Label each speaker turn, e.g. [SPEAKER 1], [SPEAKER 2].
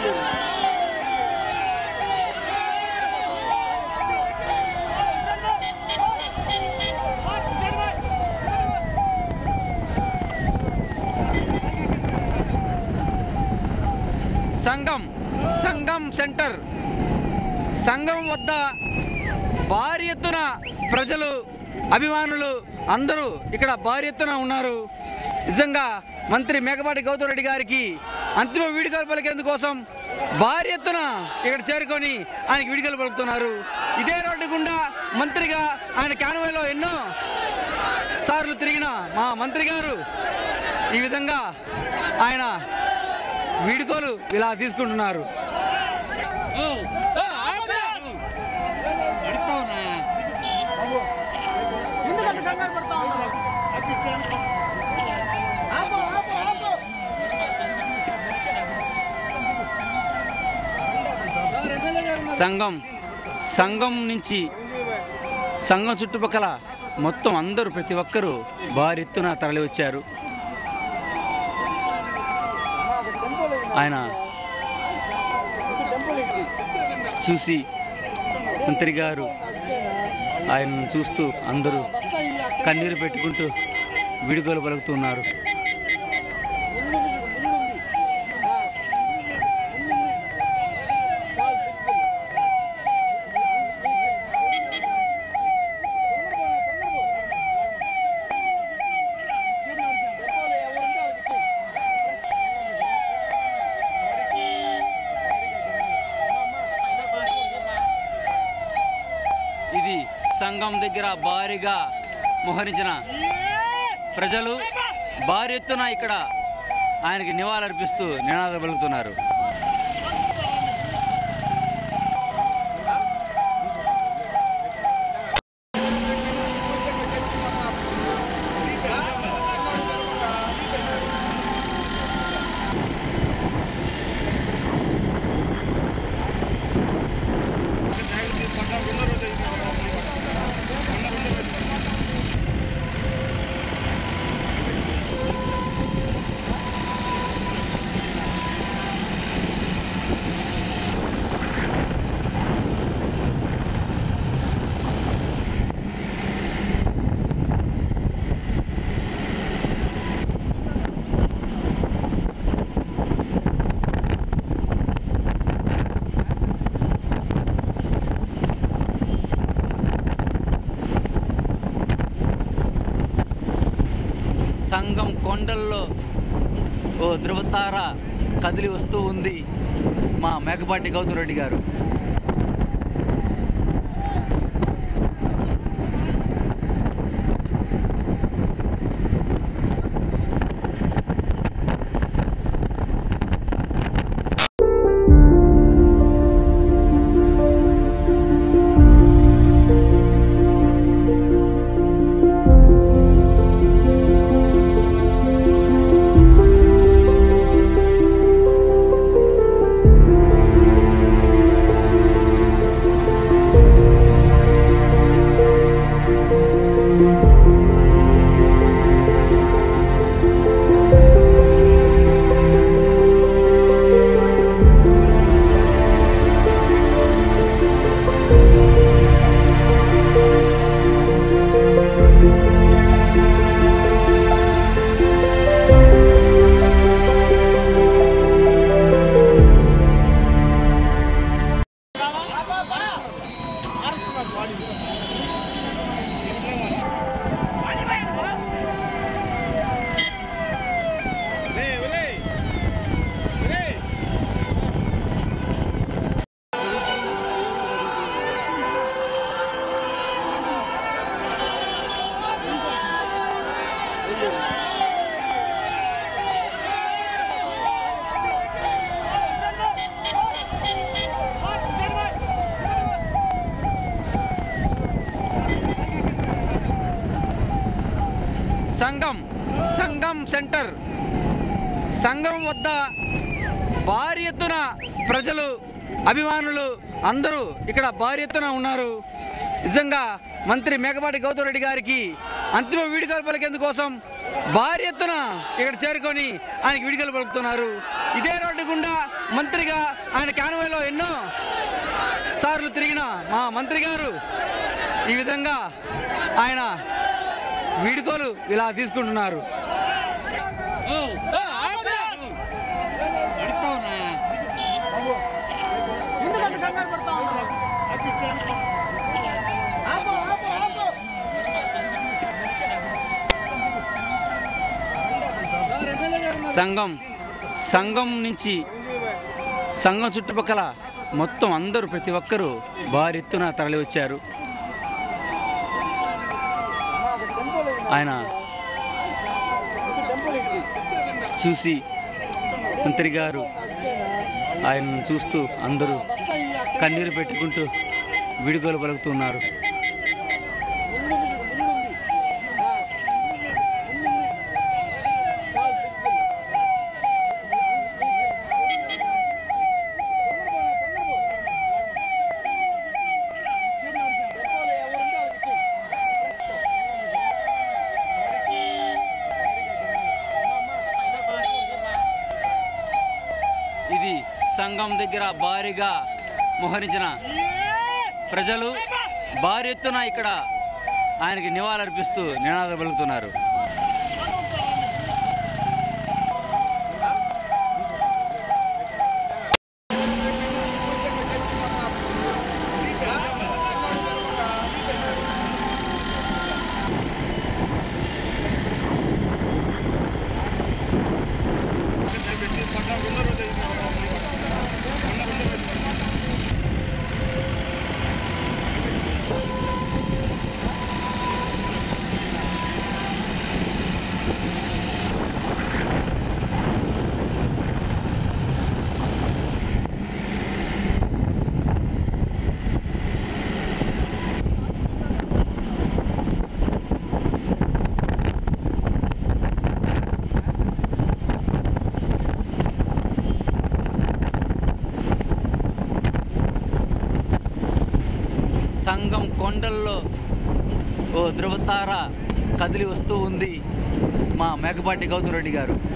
[SPEAKER 1] సంఘం సంఘం సెంటర్ సంఘం వద్ద భారీ ఎత్తున ప్రజలు అభిమానులు అందరూ ఇక్కడ భారీ ఎత్తున ఉన్నారు నిజంగా మంత్రి మేకపాటి గౌతమ్ రెడ్డి గారికి అంతిమ వీడుకలు పలికేందుకోసం భారీ ఎత్తున ఇక్కడ చేరుకొని ఆయనకి వీడుకలు పలుకుతున్నారు ఇదే రోడ్డు గుండా మంత్రిగా ఆయన కాన్వాయ్లో ఎన్నో సార్లు తిరిగిన మా మంత్రి గారు ఈ విధంగా ఆయన వీడుకోలు ఇలా తీసుకుంటున్నారు
[SPEAKER 2] ఎందుకంత కంగారు పడతా ఉన్నారు ఆపు ఆపు ఆపు
[SPEAKER 1] సంఘం సంఘం నుంచి సంఘం చుట్టుపక్కల మొత్తం అందరూ ప్రతి ఒక్కరూ భారీ ఎత్తున తరలి వచ్చారు ఆయన చూసి మంత్రి గారు ఆయనను చూస్తూ అందరూ కన్నీరు పెట్టుకుంటూ విడుదల పలుకుతున్నారు ఇది సంఘం దగ్గర భారీగా మోహరించిన ప్రజలు భారీ ఎత్తున ఇక్కడ ఆయనకి నివాళులర్పిస్తూ నినాదాలు పలుకుతున్నారు సంఘం కొండల్లో ఓ ధృవతార కదిలి వస్తూ ఉంది మా మేకపాటి గౌతమ్ రెడ్డి గారు సంఘం సంఘం సెంటర్ సంఘం వద్ద భారీ ఎత్తున ప్రజలు అభిమానులు అందరూ ఇక్కడ భారీ ఎత్తున ఉన్నారు నిజంగా మంత్రి మేకపాటి గౌతమ్ రెడ్డి గారికి అంతిమ వీడుకలు పలికేందుకోసం భారీ ఎత్తున ఇక్కడ చేరుకొని ఆయనకి వీడుకలు పలుకుతున్నారు ఇదే రోడ్డు గుండా మంత్రిగా ఆయన కాన్వాయ్లో ఎన్నో సార్లు తిరిగిన మా మంత్రి గారు ఈ విధంగా ఆయన వీడుకోలు ఇలా తీసుకుంటున్నారు
[SPEAKER 2] ఎందుకంత కంగారు పడతా ఉన్నారు ఆపు ఆపు ఆపు
[SPEAKER 1] సంఘం సంఘం నుంచి సంఘం చుట్టుపక్కల మొత్తం అందరూ ప్రతి ఒక్కరూ భారీ ఎత్తున తరలి వచ్చారు ఆయన చూసి మంత్రి గారు ఆయనను చూస్తూ అందరూ కన్నీరు పెట్టుకుంటూ విడుదల పలుకుతున్నారు ఇది సంఘం దగ్గర భారీగా మోహరించిన ప్రజలు భారీ ఎత్తున ఇక్కడ ఆయనకి నివాళులర్పిస్తూ నినాదాలు పలుకుతున్నారు సంఘం కొండల్లో ఓ ధృవతార కదిలి వస్తూ ఉంది మా మేకపాటి గౌతమ్ రెడ్డి గారు